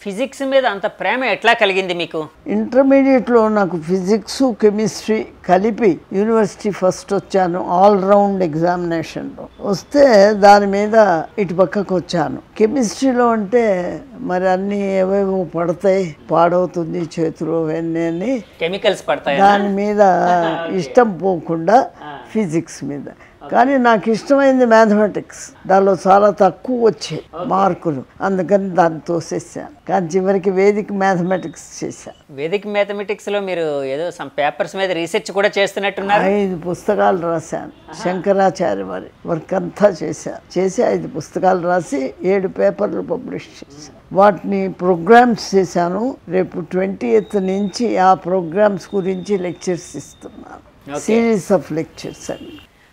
physics మీద అంత ప్రేమ ఎట్లా కలిగింది మీకు ఇంటర్మీడియట్లో నాకు ఫిజిక్స్ కెమిస్ట్రీ కలిపి యూనివర్సిటీ ఫస్ట్ వచ్చాను ఆల్ రౌండ్ ఎగ్జామినేషన్లో వస్తే దాని మీద ఇటు పక్కకు వచ్చాను కెమిస్ట్రీలో అంటే మరి అన్నీ ఏవేవో పడతాయి పాడవుతుంది చేతులు అవన్నీ అని కెమికల్స్ పడతాయి దాని మీద ఇష్టం పోకుండా ఫిజిక్స్ మీద కానీ నాకు ఇష్టమైంది మ్యాథమెటిక్స్ దానిలో చాలా తక్కువ వచ్చాయి మార్కులు అందుకని దాన్ని తోసేసాను కానీ చివరికి వేదిక మ్యాథమెటిక్స్ చేశాను వేదిక్ మ్యాథమెటిక్స్ లో మీరు ఏదో సమ్ పేపర్స్ మీద రీసెర్చ్ కూడా చేస్తున్నట్టున్నారు ఐదు పుస్తకాలు రాశాను శంకరాచార్య వారి వర్క్ అంతా చేశాను చేసి ఐదు పుస్తకాలు రాసి ఏడు పేపర్లు పబ్లిష్ చేశాను వాటిని ప్రోగ్రామ్స్ చేశాను రేపు ట్వంటీ నుంచి ఆ ప్రోగ్రామ్స్ గురించి లెక్చర్స్ ఇస్తున్నాను సిరీస్ ఆఫ్ లెక్చర్స్ అని